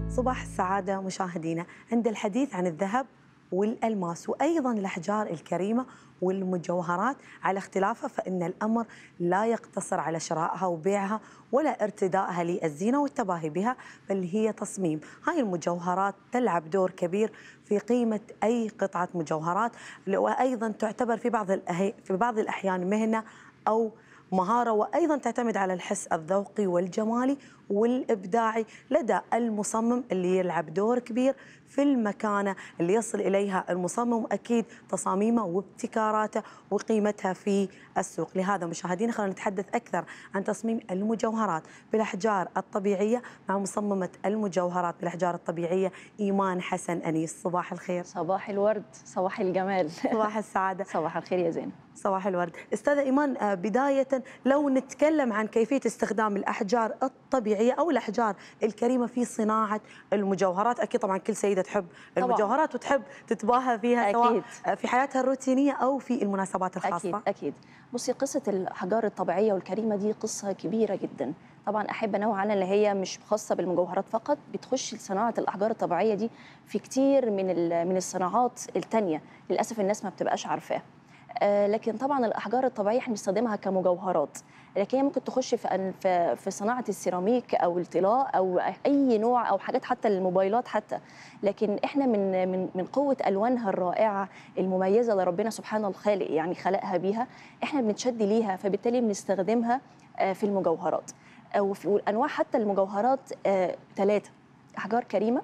صباح السعادة مشاهدينا عند الحديث عن الذهب والألماس وأيضا الأحجار الكريمة والمجوهرات على اختلافها فإن الأمر لا يقتصر على شرائها وبيعها ولا ارتدائها للزينة والتباهي بها بل هي تصميم هاي المجوهرات تلعب دور كبير في قيمة أي قطعة مجوهرات وأيضا تعتبر في بعض في بعض الأحيان مهنة أو مهارة وأيضا تعتمد على الحس الذوقي والجمالي والإبداعي لدى المصمم اللي يلعب دور كبير في المكانة اللي يصل إليها المصمم أكيد تصاميمه وابتكاراته وقيمتها في السوق لهذا مشاهدينا خلينا نتحدث أكثر عن تصميم المجوهرات بالأحجار الطبيعية مع مصممة المجوهرات بالأحجار الطبيعية إيمان حسن أنيس صباح الخير صباح الورد صباح الجمال صباح السعادة صباح الخير يا زين صباح الورد استاذة إيمان بداية لو نتكلم عن كيفية استخدام الأحجار الطبيعية أو الأحجار الكريمة في صناعة المجوهرات أكيد طبعا كل سيدة تحب طبعا. المجوهرات وتحب تتباهى فيها أكيد. سواء في حياتها الروتينية أو في المناسبات الخاصة أكيد أكيد بصي قصة الأحجار الطبيعية والكريمة دي قصة كبيرة جدا طبعا احب انوه عنها اللي هي مش خاصه بالمجوهرات فقط بتخش صناعه الاحجار الطبيعيه دي في كتير من من الصناعات الثانيه للاسف الناس ما بتبقاش عارفاها آه لكن طبعا الاحجار الطبيعيه احنا بنستخدمها كمجوهرات لكن هي ممكن تخش في في, في صناعه السيراميك او الطلاء او اي نوع او حاجات حتى الموبايلات حتى لكن احنا من من من قوه الوانها الرائعه المميزه اللي ربنا سبحانه الخالق يعني خلقها بيها احنا بنتشد ليها فبالتالي بنستخدمها في المجوهرات وفي انواع حتى المجوهرات ثلاثه احجار كريمه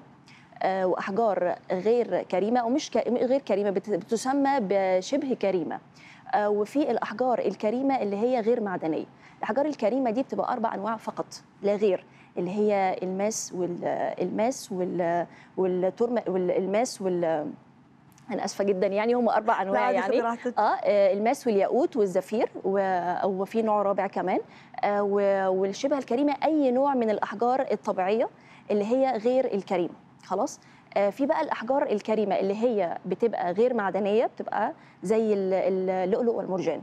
واحجار غير كريمه او مش غير كريمه بتسمى بشبه كريمه وفي الاحجار الكريمه اللي هي غير معدنيه الاحجار الكريمه دي بتبقى اربع انواع فقط لا غير اللي هي الماس والماس والترم والماس وال انا اسفه جدا يعني هم اربع انواع يعني اه الماس والياقوت والزفير وفي نوع رابع كمان آه والشبه الكريمه اي نوع من الاحجار الطبيعيه اللي هي غير الكريمه خلاص آه في بقى الاحجار الكريمه اللي هي بتبقى غير معدنيه بتبقى زي اللؤلؤ والمرجان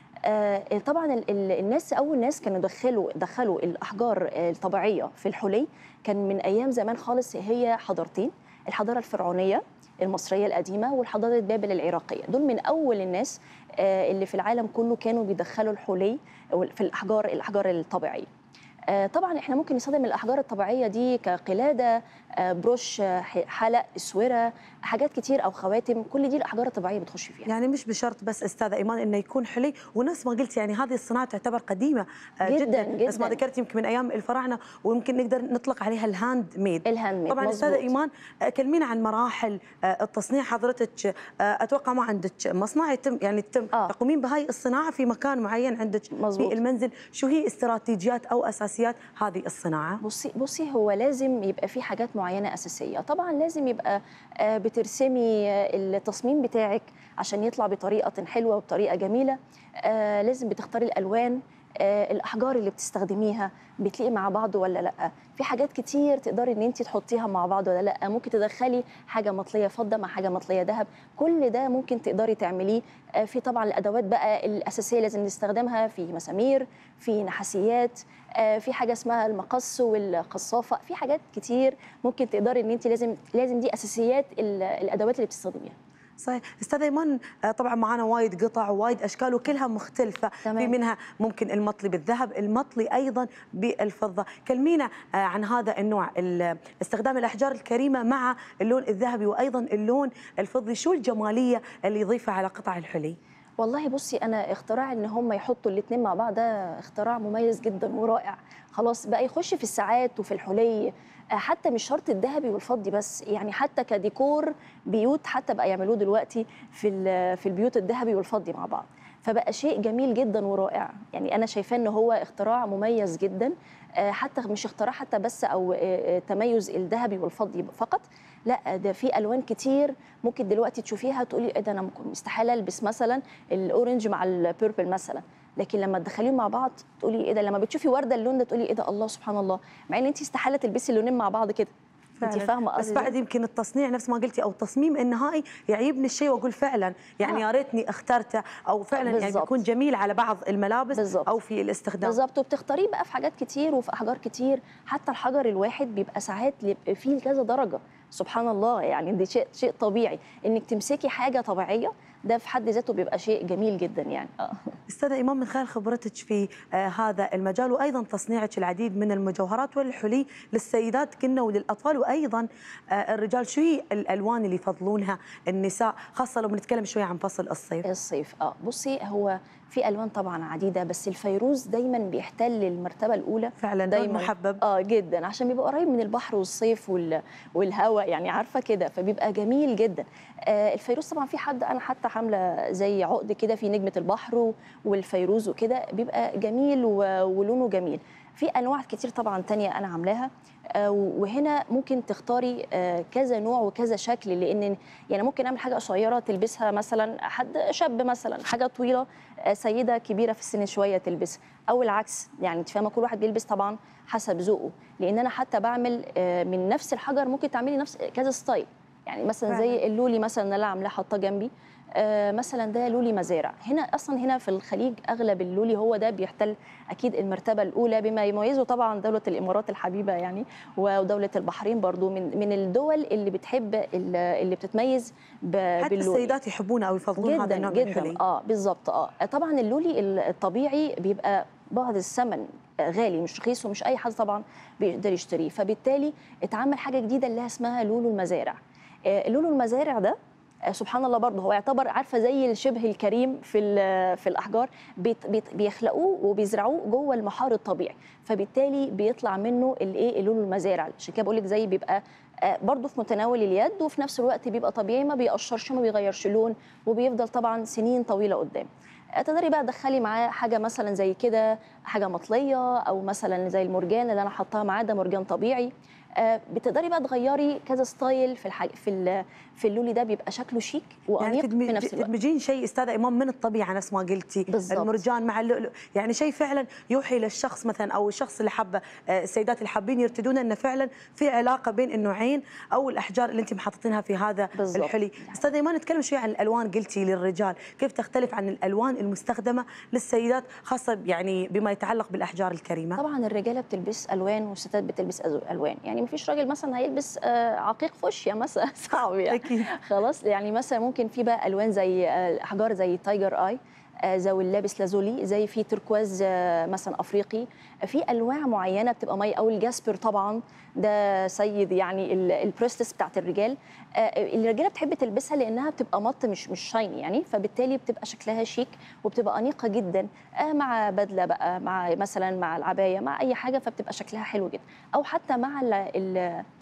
آه طبعا ال ال الناس اول ناس كانوا دخلوا دخلوا الاحجار الطبيعيه في الحلي كان من ايام زمان خالص هي حضارتين الحضاره الفرعونيه المصريه القديمه والحضاره بابل العراقيه دول من اول الناس آه اللي في العالم كله كانوا بيدخلوا الحلي في الاحجار الاحجار الطبيعيه طبعا احنا ممكن نستخدم الاحجار الطبيعيه دي كقلاده بروش حلق اسوره حاجات كتير او خواتم كل دي الاحجار الطبيعيه بتخش فيها يعني مش بشرط بس استاذه ايمان انه يكون حلي ونفس ما قلت يعني هذه الصناعه تعتبر قديمه جدا جدا, جداً. بس ما ذكرت يمكن من ايام الفراعنه ويمكن نقدر نطلق عليها الهاند ميد الهاند ميد طبعا استاذه ايمان كلمينا عن مراحل التصنيع حضرتك اتوقع ما عندك مصنع يتم يعني تتم آه. تقومين بهاي الصناعه في مكان معين عندك مزبوط. في المنزل شو هي استراتيجيات او اساسيات هذه الصناعه بصي بصي هو لازم يبقى في حاجات معينه اساسيه طبعا لازم يبقى بترسمي التصميم بتاعك عشان يطلع بطريقه حلوه وبطريقه جميله لازم بتختاري الالوان الاحجار اللي بتستخدميها بتليق مع بعض ولا لا في حاجات كتير تقدري ان انت تحطيها مع بعض ولا لا ممكن تدخلي حاجه مطليه فضه مع حاجه مطليه ذهب كل ده ممكن تقدري تعمليه في طبعا الادوات بقى الاساسيه لازم نستخدمها في مسامير في نحاسيات في حاجه اسمها المقص والقصافه في حاجات كتير ممكن تقدري ان انت لازم لازم دي اساسيات الادوات اللي بتستخدميها صحيح استاذ ايمان طبعا معنا وايد قطع ووايد اشكال وكلها مختلفه تمام. في منها ممكن المطلي بالذهب المطلي ايضا بالفضه كلمينا عن هذا النوع استخدام الاحجار الكريمه مع اللون الذهبي وايضا اللون الفضي شو الجماليه اللي يضيفها على قطع الحلي والله بصي انا اختراع ان هم يحطوا الاثنين مع بعض ده اختراع مميز جدا ورائع خلاص بقى يخش في الساعات وفي الحلي حتى مش شرط الذهبي والفضي بس يعني حتى كديكور بيوت حتى بقى يعملوه دلوقتي في في البيوت الذهبي والفضي مع بعض فبقى شيء جميل جدا ورائع يعني انا شايفاه ان هو اختراع مميز جدا حتى مش اختراع حتى بس او تميز الذهبي والفضي فقط لا ده في الوان كتير ممكن دلوقتي تشوفيها تقولي ايه ده انا ممكن استحاله البس مثلا الاورنج مع البيربل مثلا لكن لما تدخليهم مع بعض تقولي ايه ده لما بتشوفي ورده اللون ده تقولي ايه ده الله سبحان الله مع ان انت استحاله تلبسي اللونين مع بعض كده انت فعلاً. فاهمه بس قصدي بعد إزاي؟ يمكن التصنيع نفس ما قلتي او التصميم النهائي يعيبني الشيء واقول فعلا يعني آه. يا ريتني اخترته او فعلا يعني بالضبط. بيكون جميل على بعض الملابس بالضبط. او في الاستخدام بالظبط وبتختاريه بقى في حاجات كتير وفي احجار كتير حتى الحجر الواحد بيبقى ساعات بيبقى فيه كذا درجه سبحان الله يعني دي شيء شيء طبيعي انك تمسكي حاجه طبيعيه ده في حد ذاته بيبقى شيء جميل جدا يعني اه استاذه ايمان من خلال خبرتك في آه هذا المجال وايضا تصنيعك العديد من المجوهرات والحلي للسيدات كنا وللاطفال وايضا آه الرجال شو هي الالوان اللي يفضلونها النساء خاصه لو بنتكلم شويه عن فصل الصيف الصيف اه بصي هو في الوان طبعا عديده بس الفيروز دايما بيحتل المرتبه الاولى فعلا دايماً. دايما محبب اه جدا عشان بيبقى قريب من البحر والصيف وال... والهواء يعني عارفه كده فبيبقى جميل جدا آه الفيروز طبعا في حد انا حتى عامله زي عقد كده في نجمه البحر و- والفيروز وكده بيبقى جميل و... ولونه جميل في انواع كتير طبعا تانية انا عاملاها آه، وهنا ممكن تختاري آه، كذا نوع وكذا شكل لان يعني ممكن اعمل حاجه قصيره تلبسها مثلا حد شاب مثلا حاجه طويله آه، سيده كبيره في السن شويه تلبسها او العكس يعني انت فاهمه كل واحد بيلبس طبعا حسب ذوقه لان انا حتى بعمل آه، من نفس الحجر ممكن تعملي نفس كذا ستايل يعني مثلا فعلاً. زي اللولي مثلا اللي أنا عاملاه حاطاه جنبي آه، مثلا ده لولي مزارع هنا اصلا هنا في الخليج اغلب اللولي هو ده بيحتل اكيد المرتبه الاولى بما يميزه طبعا دوله الامارات الحبيبه يعني ودوله البحرين برضو من من الدول اللي بتحب ال- اللي بتتميز ب- حتى باللولي السيدات يحبون او يفضلون هذا جدا النوع من الحلي جدا اه بالظبط اه طبعا اللولي الطبيعي بيبقى بعض الثمن غالي مش رخيص ومش اي حد طبعا بيقدر يشتريه فبالتالي اتعمل حاجه جديده اللي هي اسمها لولو المزارع آه، لولو المزارع ده آه، سبحان الله برضه هو يعتبر عارفه زي الشبه الكريم في ال- في الاحجار بيت بيت بيخلقوه وبيزرعوه جوه المحار الطبيعي فبالتالي بيطلع منه الايه اللولو المزارع عشان كده بقول لك زي بيبقى آه، برضه في متناول اليد وفي نفس الوقت بيبقى طبيعي ما بيقشرش ما بيغيرش لون وبيفضل طبعا سنين طويله قدام آه، تقدري بقى تدخلي معاه حاجه مثلا زي كده حاجه مطليه او مثلا زي المرجان اللي انا حطاها معاه ده مرجان طبيعي آه، بتقدري بقى تغيري كذا ستايل في الحاج... في ال... في اللولي ده بيبقى شكله شيك يعني وانيق تدمج في نفس الوقت تدمجين شيء استاذه ايمان من الطبيعه نفس ما قلتي بالضبط. المرجان مع اللؤلؤ يعني شيء فعلا يوحي للشخص مثلا او الشخص اللي حابه آه، السيدات اللي حابين يرتدونه انه فعلا في علاقه بين النوعين او الاحجار اللي انت محطتينها في هذا بالضبط. الحلي استاذه ايمان نتكلم شوي عن الالوان قلتي للرجال كيف تختلف عن الالوان المستخدمه للسيدات خاصه يعني بما يتعلق بالاحجار الكريمه طبعا الرجاله بتلبس الوان والستات بتلبس أزو- الوان يعني مفيش راجل مثلا هيلبس آه، عقيق فوشيا مثلا صعب يعني اكيد خلاص يعني مثلا ممكن في بقى الوان زي آه، احجار زي تايجر اي آه، زي اللابس لازولي زي في تركواز آه، مثلا افريقي آه، في انواع معينه بتبقى مي او الجاسبر طبعا ده سيد يعني ال- البريستس بتاعت الرجال آه، الرجاله بتحب تلبسها لانها بتبقى مط مش مش شايني يعني فبالتالي بتبقى شكلها شيك وبتبقى انيقه جدا آه، مع بدله بقى مع مثلا مع العبايه مع اي حاجه فبتبقى شكلها حلو جدا او حتى مع ال ال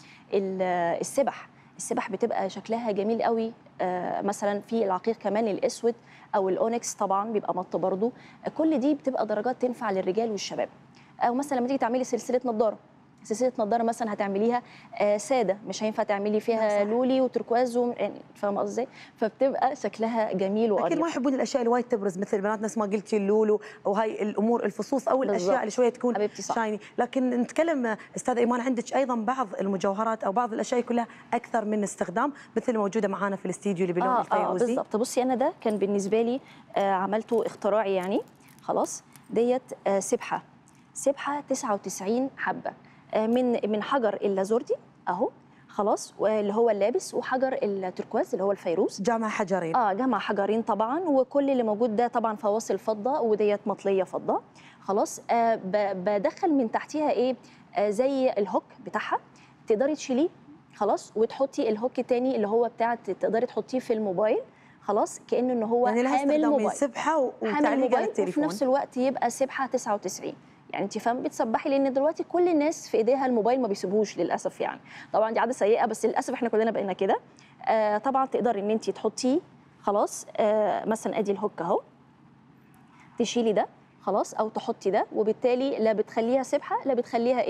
ال السبح السبح بتبقى شكلها جميل قوي آه، مثلا في العقيق كمان الاسود او الاونكس طبعا بيبقى مط برضو آه، كل دي بتبقى درجات تنفع للرجال والشباب او مثلا لما تيجي تعملي سلسله نظاره سلسله نظاره مثلا هتعمليها آه، ساده مش هينفع تعملي صح. فيها لولي وتركواز و- يعني فاهمه قصدي إزاي؟ فبتبقى شكلها جميل اكيد وانيق ما يحبون الاشياء اللي وايد تبرز مثل البنات نفس ما قلتي اللولو او هاي الامور الفصوص او الاشياء بالضبط. اللي شويه تكون حبيبتي صح. شايني لكن نتكلم استاذ ايمان عندك ايضا بعض المجوهرات او بعض الاشياء كلها اكثر من استخدام مثل الموجوده معانا في الاستديو اللي باللون اه اه الفيروزي بالظبط بصي انا ده كان بالنسبه لي آه عملته اختراعي يعني خلاص ديت آه سبحه سبحه 99 حبه آه من من حجر اللازوردي اهو خلاص واللي هو اللابس وحجر التركواز اللي هو الفيروز جامع حجرين اه جمع حجرين طبعا وكل اللي موجود ده طبعا فواصل فضه وديت مطليه فضه خلاص آه ب- بدخل من تحتيها ايه آه زي الهوك بتاعها تقدري تشيليه خلاص وتحطي الهوك تاني اللي هو بتاع تقدري تحطيه في الموبايل خلاص كانه ان هو يعني لها حامل استخدام من موبايل سبحه و- حامل وتعليق على موبايل وفي التليفون نفس الوقت يبقى سبحه 99 يعني انت فاهم بتسبحي لان دلوقتي كل الناس في ايديها الموبايل ما بيسيبوش للاسف يعني طبعا دي عاده سيئه بس للاسف احنا كلنا بقينا كده آه طبعا تقدري ان انت تحطيه خلاص آه مثلا ادي الهوك اهو تشيلي ده خلاص او تحطي ده وبالتالي لا بتخليها سبحه لا بتخليها ايه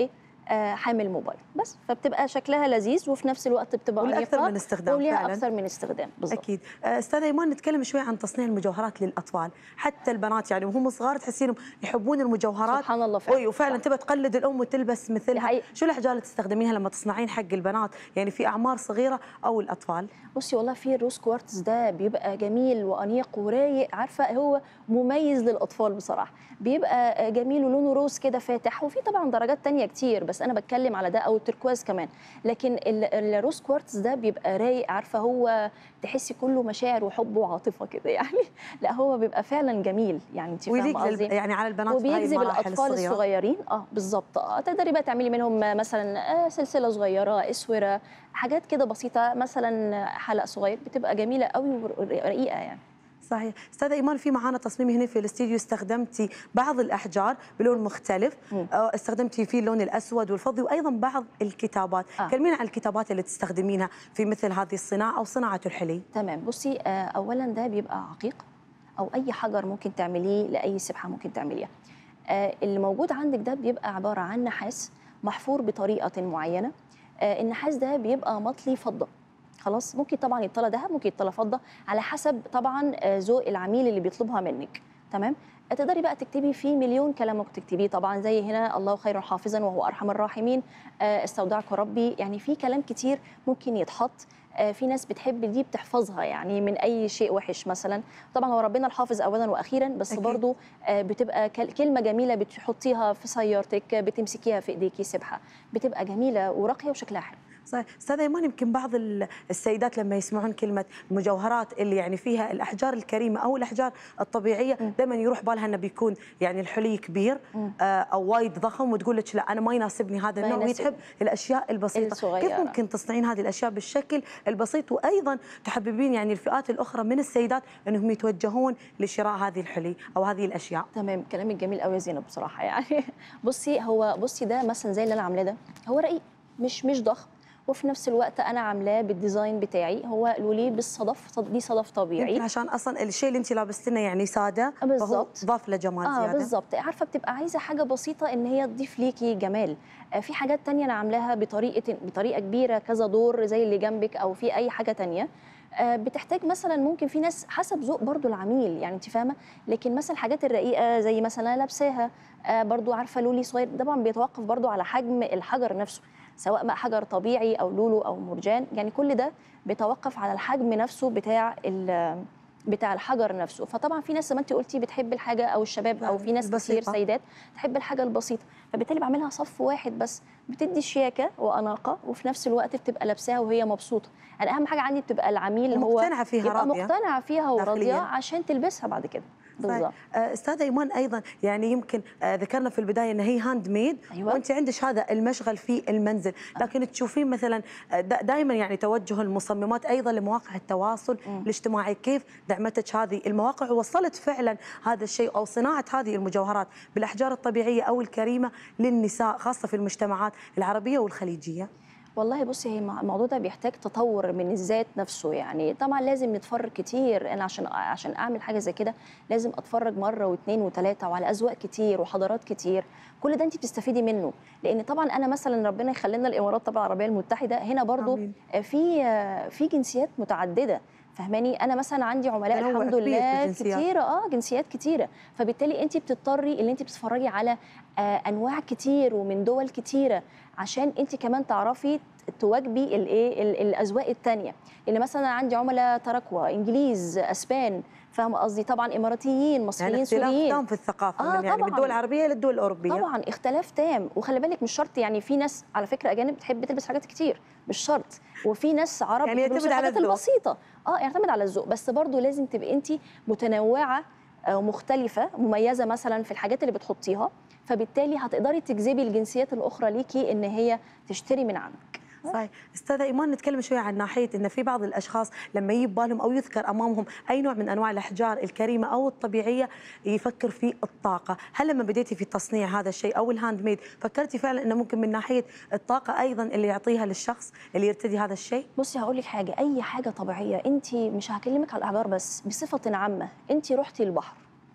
آه، حامل موبايل بس فبتبقى شكلها لذيذ وفي نفس الوقت بتبقى والأكثر أنيقة من استخدام وليها فعلاً. اكثر من استخدام بالظبط اكيد آه، استاذه ايمان نتكلم شوي عن تصنيع المجوهرات للاطفال حتى البنات يعني وهم صغار تحسينهم يحبون المجوهرات سبحان الله فعلا وي وفعلا تبى تقلد الام وتلبس دي مثلها حقيقة. شو الاحجار اللي تستخدمينها لما تصنعين حق البنات يعني في اعمار صغيره او الاطفال بصي والله في الروز كوارتز ده بيبقى جميل وانيق ورايق عارفه هو مميز للاطفال بصراحه بيبقى جميل ولونه روز كده فاتح وفي طبعا درجات تانية كتير بس انا بتكلم على ده او التركواز كمان لكن ال- الروز كوارتز ده بيبقى رايق عارفه هو تحسي كله مشاعر وحب وعاطفه كده يعني لا هو بيبقى فعلا جميل يعني انت ويليق فاهمه لل... قصدي يعني على البنات في هاي وبيجذب المراحل الاطفال الصغيره الصغيرين اه بالظبط اه تقدري بقى تعملي منهم مثلا آه، سلسله صغيره اسوره حاجات كده بسيطه مثلا حلق صغير بتبقى جميله قوي ورقيقه يعني صحيح استاذه ايمان في معانا تصميم هنا في الاستديو استخدمتي بعض الاحجار بلون مختلف مم. آه، استخدمتي فيه اللون الاسود والفضي وايضا بعض الكتابات آه. كلمينا عن الكتابات اللي تستخدمينها في مثل هذه الصناعه او صناعه الحلي تمام بصي آه، اولا ده بيبقى عقيق او اي حجر ممكن تعمليه لاي سبحه ممكن تعمليها آه، اللي موجود عندك ده بيبقى عباره عن نحاس محفور بطريقه معينه آه، النحاس ده بيبقى مطلي فضه خلاص ممكن طبعا يطلع ذهب ممكن يطلع فضه على حسب طبعا آه، ذوق العميل اللي بيطلبها منك تمام تقدري بقى تكتبي فيه مليون كلام ممكن تكتبيه طبعا زي هنا الله خير حافظا وهو ارحم الراحمين آه، استودعك ربي يعني في كلام كتير ممكن يتحط آه، في ناس بتحب دي بتحفظها يعني من اي شيء وحش مثلا طبعا هو ربنا الحافظ اولا واخيرا بس أكيد. برضو آه، بتبقى كل- كلمه جميله بتحطيها في سيارتك بتمسكيها في ايديكي سبحه بتبقى جميله وراقيه وشكلها حلو صحيح استاذه ايمان يمكن بعض ال- السيدات لما يسمعون كلمه المجوهرات اللي يعني فيها الاحجار الكريمه او الاحجار الطبيعيه مم. دائما يروح بالها انه بيكون يعني الحلي كبير مم. آه، او وايد ضخم وتقول لك لا انا ما يناسبني هذا ما النوع يناسبني. ويتحب الاشياء البسيطه الصغيرة. كيف ممكن تصنعين هذه الاشياء بالشكل البسيط وايضا تحببين يعني الفئات الاخرى من السيدات انهم يتوجهون لشراء هذه الحلي او هذه الاشياء تمام كلامك جميل قوي يا زينب بصراحه يعني بصي هو بصي ده مثلا زي اللي انا عاملاه ده هو رقيق مش مش ضخم وفي نفس الوقت انا عاملاه بالديزاين بتاعي هو لوليه بالصدف صد- دي صدف طبيعي يمكن عشان اصلا الشيء اللي انت لابستنه يعني ساده فهو بالضبط. ضاف له جمال اه زياده بالظبط عارفه بتبقى عايزه حاجه بسيطه ان هي تضيف ليكي جمال آه في حاجات تانية انا عاملاها بطريقه بطريقه كبيره كذا دور زي اللي جنبك او في اي حاجه تانية آه بتحتاج مثلا ممكن في ناس حسب ذوق برضو العميل يعني انت فاهمه لكن مثلا الحاجات الرقيقه زي مثلا أنا لابساها آه برضو عارفه لولي صغير طبعا بيتوقف برضو على حجم الحجر نفسه سواء بقى حجر طبيعي او لولو او مرجان يعني كل ده بيتوقف على الحجم نفسه بتاع ال- بتاع الحجر نفسه فطبعا في ناس زي ما انت قلتي بتحب الحاجه او الشباب او في ناس كتير البسيطة. سيدات تحب الحاجه البسيطه فبالتالي بعملها صف واحد بس بتدي شياكه واناقه وفي نفس الوقت بتبقى لابساها وهي مبسوطه انا اهم حاجه عندي بتبقى العميل هو ومقتنعة فيها يبقى راضية مقتنع فيها وراضيه داخلياً. عشان تلبسها بعد كده بالظبط آه، استاذه ايمان ايضا يعني يمكن آه، ذكرنا في البدايه ان هي هاند ميد أيوة. وانت عندك هذا المشغل في المنزل لكن تشوفين مثلا دائما يعني توجه المصممات ايضا لمواقع التواصل مم. الاجتماعي كيف دعمتك هذه المواقع ووصلت فعلا هذا الشيء او صناعه هذه المجوهرات بالاحجار الطبيعيه او الكريمه للنساء خاصه في المجتمعات العربيه والخليجيه والله بصي هي مع- الموضوع ده بيحتاج تطور من الذات نفسه يعني طبعا لازم نتفرج كتير انا عشان عشان اعمل حاجه زي كده لازم اتفرج مره واثنين وثلاثه وعلى اذواق كتير وحضارات كتير كل ده انت بتستفيدي منه لان طبعا انا مثلا ربنا يخلينا الامارات طبعا العربيه المتحده هنا برضو آمين. في في جنسيات متعدده فهماني انا مثلا عندي عملاء تنوع الحمد كبير في لله الجنسيات. كتيره اه جنسيات كتيره فبالتالي انت بتضطري ان انت بتتفرجي على آه انواع كتير ومن دول كتيره عشان انت كمان تعرفي تواجبي الايه ال- الاذواق الثانيه اللي مثلا أنا عندي عملاء تراكوة انجليز اسبان فاهمه قصدي طبعا اماراتيين مصريين يعني اختلاف سوريين تام في الثقافه آه، من يعني من طبعاً. الدول العربيه للدول الاوروبيه طبعا اختلاف تام وخلي بالك مش شرط يعني في ناس على فكره اجانب بتحب تلبس حاجات كتير مش شرط وفي ناس عرب يعني بيلبسوا يعتمد على الحاجات الذوق. البسيطه اه يعتمد على الذوق بس برضو لازم تبقي انت متنوعه آه، ومختلفه مميزه مثلا في الحاجات اللي بتحطيها فبالتالي هتقدري تجذبي الجنسيات الاخرى ليكي ان هي تشتري من عندك صحيح استاذه ايمان نتكلم شوي عن ناحيه ان في بعض الاشخاص لما يجيب بالهم او يذكر امامهم اي نوع من انواع الاحجار الكريمه او الطبيعيه يفكر في الطاقه هل لما بديتي في تصنيع هذا الشيء او الهاند ميد فكرتي فعلا انه ممكن من ناحيه الطاقه ايضا اللي يعطيها للشخص اللي يرتدي هذا الشيء بصي هقول لك حاجه اي حاجه طبيعيه انت مش هكلمك على الاحجار بس بصفه عامه انت رحتي البحر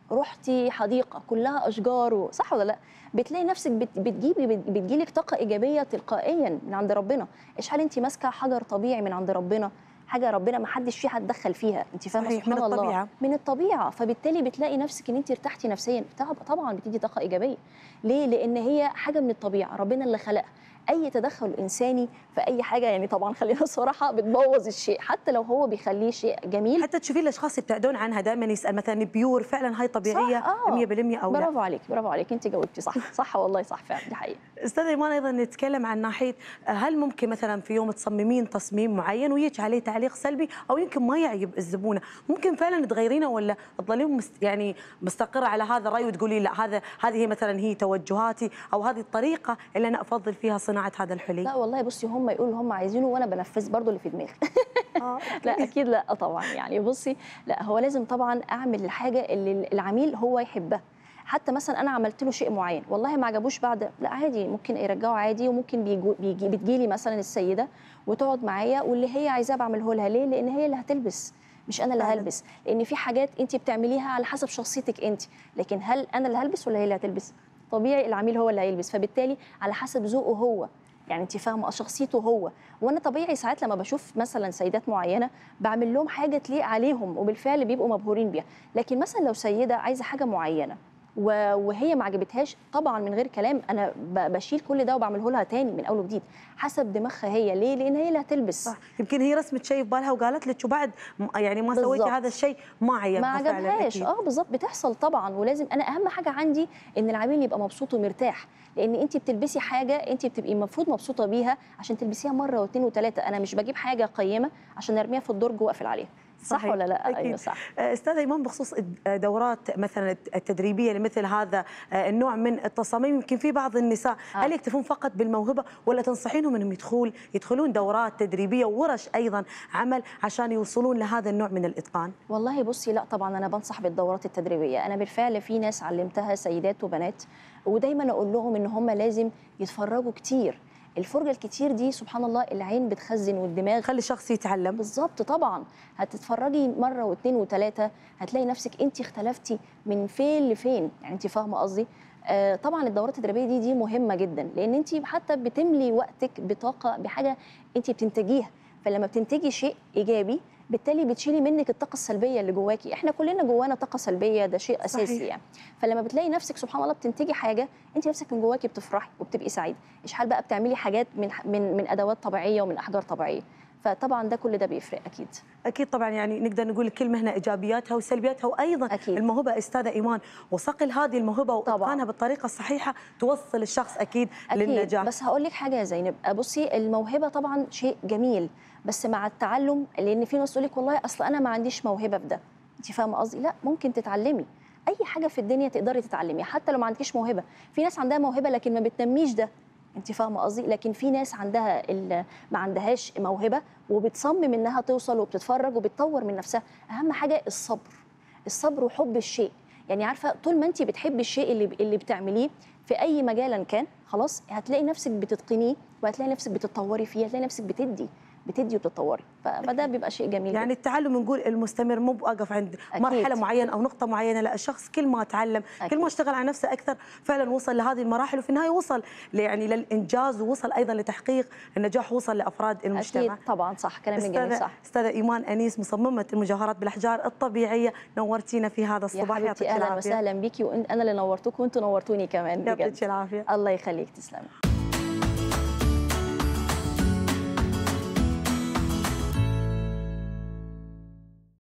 رحتي حديقه كلها اشجار و- صح ولا لا بتلاقي نفسك بت- بتجيبي بت- بتجيلك طاقه ايجابيه تلقائيا من عند ربنا اشحال انت ماسكه حجر طبيعي من عند ربنا حاجه ربنا ما حدش فيها اتدخل فيها انت فاهمه صحيح، سبحان من الله الطبيعة. من الطبيعه فبالتالي بتلاقي نفسك ان انت ارتحتي نفسيا طب- طبعا بتدي طاقه ايجابيه ليه لان هي حاجه من الطبيعه ربنا اللي خلقها اي تدخل انساني في اي حاجه يعني طبعا خلينا صراحه بتبوظ الشيء حتى لو هو بيخليه شيء جميل حتى تشوفين الاشخاص يبتعدون عنها دائما يسال مثلا بيور فعلا هاي طبيعيه صح، آه. 100% او لا برافو عليك برافو عليك انت جاوبتي صح صح والله صح فعلا دي حقيقه استاذ ايمان ايضا نتكلم عن ناحيه هل ممكن مثلا في يوم تصممين تصميم معين ويجي عليه تعليق سلبي او يمكن ما يعجب الزبونه ممكن فعلا تغيرينه ولا تظلين مست يعني مستقره على هذا الراي وتقولي لا هذا هذه مثلا هي توجهاتي او هذه الطريقه اللي انا افضل فيها صناعه هذا الحلي لا والله بصي هم يقولوا اللي هم عايزينه وانا بنفذ برضو اللي في دماغي آه، لا اكيد لا طبعا يعني بصي لا هو لازم طبعا اعمل الحاجه اللي العميل هو يحبها حتى مثلا انا عملت له شيء معين والله ما عجبوش بعد لا عادي ممكن يرجعه عادي وممكن بيجو بيجي بتجيلي مثلا السيده وتقعد معايا واللي هي عايزاه بعمله لها ليه لان هي اللي هتلبس مش انا اللي فعلاً. هلبس لان في حاجات انت بتعمليها على حسب شخصيتك انت لكن هل انا اللي هلبس ولا هي اللي هتلبس طبيعي العميل هو اللي هيلبس فبالتالي على حسب ذوقه هو يعني انت فاهمه شخصيته هو وانا طبيعي ساعات لما بشوف مثلا سيدات معينه بعمل لهم حاجه تليق عليهم وبالفعل بيبقوا مبهورين بيها لكن مثلا لو سيده عايزه حاجه معينه و- وهي ما عجبتهاش طبعا من غير كلام انا ب- بشيل كل ده وبعمله لها تاني من اول وجديد حسب دماغها هي ليه لان هي اللي هتلبس صح يمكن هي رسمت شيء في بالها وقالت لك وبعد م- يعني ما سويتي بالضبط. هذا الشيء ما عجبها ما فعلاً عجبهاش أكيد. اه بالظبط بتحصل طبعا ولازم انا اهم حاجه عندي ان العميل يبقى مبسوط ومرتاح لان انت بتلبسي حاجه انت بتبقي المفروض مبسوطه بيها عشان تلبسيها مره واثنين وثلاثه انا مش بجيب حاجه قيمه عشان ارميها في الدرج واقفل عليها صح صحيح. ولا لا أكيد. ايوه صح استاذ ايمان بخصوص دورات مثلا التدريبيه لمثل هذا النوع من التصاميم يمكن في بعض النساء آه. هل يكتفون فقط بالموهبه ولا تنصحينهم انهم يدخل يدخلون دورات تدريبيه وورش ايضا عمل عشان يوصلون لهذا النوع من الاتقان؟ والله بصي لا طبعا انا بنصح بالدورات التدريبيه انا بالفعل في ناس علمتها سيدات وبنات ودايما اقول لهم ان هم لازم يتفرجوا كتير الفرجه الكتير دي سبحان الله العين بتخزن والدماغ خلي الشخص يتعلم بالظبط طبعا هتتفرجي مره واثنين وثلاثه هتلاقي نفسك انت اختلفتي من فين لفين يعني انت فاهمه قصدي آه طبعا الدورات التدريبيه دي دي مهمه جدا لان انت حتى بتملي وقتك بطاقه بحاجه انت بتنتجيها فلما بتنتجي شيء ايجابي بالتالي بتشيلي منك الطاقه السلبيه اللي جواكي احنا كلنا جوانا طاقه سلبيه ده شيء اساسي صحيح. يعني فلما بتلاقي نفسك سبحان الله بتنتجي حاجه انت نفسك من جواكي بتفرحي وبتبقي سعيده اشحال بقى بتعملي حاجات من من من ادوات طبيعيه ومن احجار طبيعيه فطبعا ده كل ده بيفرق اكيد اكيد طبعا يعني نقدر نقول كل مهنه ايجابياتها وسلبياتها وايضا أكيد. الموهبه استاذه ايمان وصقل هذه الموهبه طبعاً. واتقانها بالطريقه الصحيحه توصل الشخص اكيد, أكيد للنجاح بس هقول لك حاجه يا زينب بصي الموهبه طبعا شيء جميل بس مع التعلم لان في ناس تقول لك والله اصل انا ما عنديش موهبه في ده انت فاهمه قصدي لا ممكن تتعلمي اي حاجه في الدنيا تقدري تتعلمي حتى لو ما عندكيش موهبه في ناس عندها موهبه لكن ما بتنميش ده انت فاهمه قصدي لكن في ناس عندها ال- ما عندهاش موهبه وبتصمم انها توصل وبتتفرج وبتطور من نفسها اهم حاجه الصبر الصبر وحب الشيء يعني عارفه طول ما انت بتحبي الشيء اللي اللي بتعمليه في اي مجال كان خلاص هتلاقي نفسك بتتقنيه وهتلاقي نفسك بتتطوري فيه هتلاقي نفسك بتدي بتدي وبتتطوري ف- فده بيبقى شيء جميل يعني التعلم نقول المستمر مو بوقف عند أكيد. مرحله معينه او نقطه معينه لا الشخص كل ما تعلم أكيد. كل ما اشتغل على نفسه اكثر فعلا وصل لهذه المراحل وفي النهايه وصل ل- يعني للانجاز ووصل ايضا لتحقيق النجاح وصل لافراد المجتمع اكيد طبعا صح كلامك جميل استاذه صح استاذه ايمان انيس مصممه المجوهرات بالاحجار الطبيعيه نورتينا في هذا يا الصباح حبيبتي اهلا وسهلا بيكي وانا اللي نورتوك وانتوا نورتوني كمان بجد يعطيك العافيه الله يخليك تسلمي